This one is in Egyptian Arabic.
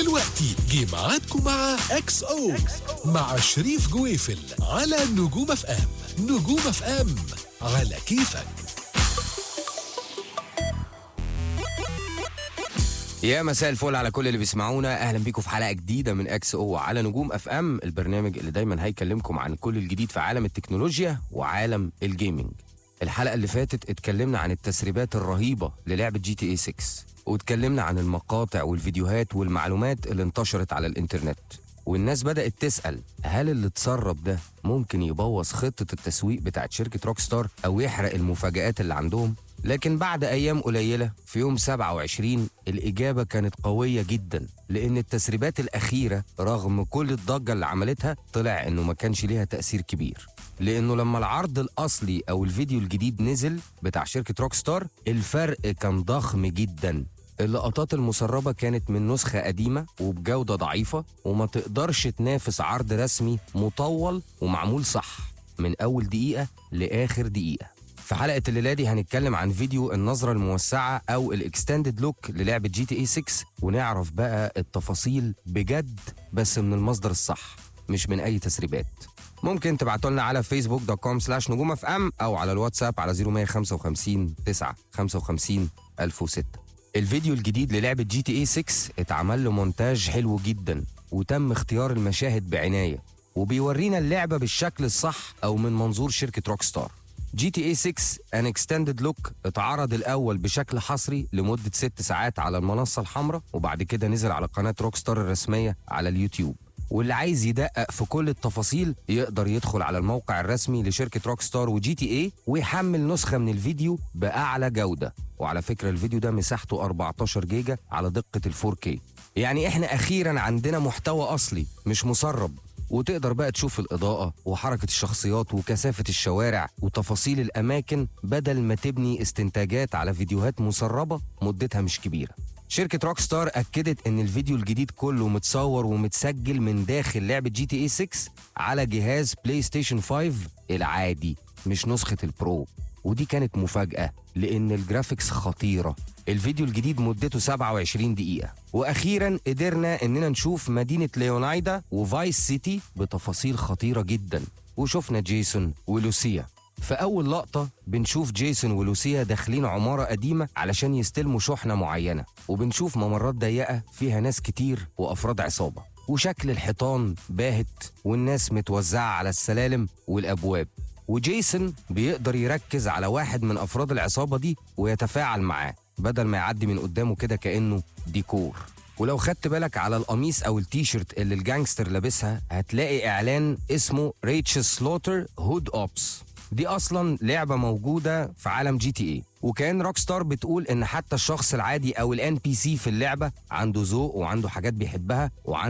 دلوقتي جه ميعادكم مع اكس او مع شريف جويفل على نجوم اف ام نجوم اف ام على كيفك يا مساء الفل على كل اللي بيسمعونا اهلا بيكم في حلقه جديده من اكس او على نجوم اف ام البرنامج اللي دايما هيكلمكم عن كل الجديد في عالم التكنولوجيا وعالم الجيمنج الحلقه اللي فاتت اتكلمنا عن التسريبات الرهيبه للعبه جي تي اي 6 واتكلمنا عن المقاطع والفيديوهات والمعلومات اللي انتشرت على الانترنت والناس بدأت تسأل هل اللي اتسرب ده ممكن يبوظ خطة التسويق بتاعت شركة روك ستار أو يحرق المفاجآت اللي عندهم؟ لكن بعد أيام قليلة في يوم 27 الإجابة كانت قوية جدا لأن التسريبات الأخيرة رغم كل الضجة اللي عملتها طلع إنه ما كانش ليها تأثير كبير لأنه لما العرض الأصلي أو الفيديو الجديد نزل بتاع شركة روك ستار الفرق كان ضخم جدا اللقطات المسربة كانت من نسخة قديمة وبجودة ضعيفة وما تقدرش تنافس عرض رسمي مطول ومعمول صح من أول دقيقة لآخر دقيقة في حلقة الليلة دي هنتكلم عن فيديو النظرة الموسعة أو الإكستندد لوك للعبة جي تي اي 6 ونعرف بقى التفاصيل بجد بس من المصدر الصح مش من أي تسريبات ممكن تبعتوا لنا على فيسبوك دوت كوم سلاش نجوم اف ام او على الواتساب على 0155 9 55 1006 الفيديو الجديد للعبة جي تي اي 6 اتعمل له مونتاج حلو جدا وتم اختيار المشاهد بعناية وبيورينا اللعبة بالشكل الصح أو من منظور شركة روك ستار جي تي اي 6 ان اكستندد لوك اتعرض الأول بشكل حصري لمدة ست ساعات على المنصة الحمراء وبعد كده نزل على قناة روك ستار الرسمية على اليوتيوب واللي عايز يدقق في كل التفاصيل يقدر يدخل على الموقع الرسمي لشركة روك ستار وجي تي اي ويحمل نسخة من الفيديو بأعلى جودة وعلى فكرة الفيديو ده مساحته 14 جيجا على دقة ال 4K يعني احنا أخيرا عندنا محتوى أصلي مش مسرب وتقدر بقى تشوف الإضاءة وحركة الشخصيات وكثافة الشوارع وتفاصيل الأماكن بدل ما تبني استنتاجات على فيديوهات مسربة مدتها مش كبيرة شركة روك ستار أكدت إن الفيديو الجديد كله متصور ومتسجل من داخل لعبة جي تي اي 6 على جهاز بلاي ستيشن 5 العادي مش نسخة البرو ودي كانت مفاجأة لأن الجرافيكس خطيرة الفيديو الجديد مدته 27 دقيقة وأخيرا قدرنا إننا نشوف مدينة ليونايدا وفايس سيتي بتفاصيل خطيرة جدا وشفنا جيسون ولوسيا في أول لقطة بنشوف جيسون ولوسيا داخلين عمارة قديمة علشان يستلموا شحنة معينة وبنشوف ممرات ضيقة فيها ناس كتير وأفراد عصابة وشكل الحيطان باهت والناس متوزعة على السلالم والأبواب وجيسون بيقدر يركز على واحد من أفراد العصابة دي ويتفاعل معاه بدل ما يعدي من قدامه كده كأنه ديكور ولو خدت بالك على القميص او التيشيرت اللي الجانجستر لابسها هتلاقي اعلان اسمه ريتش سلوتر هود اوبس دي اصلا لعبه موجوده في عالم جي تي اي وكان روك ستار بتقول ان حتى الشخص العادي او الان بي سي في اللعبه عنده ذوق وعنده حاجات بيحبها وعنده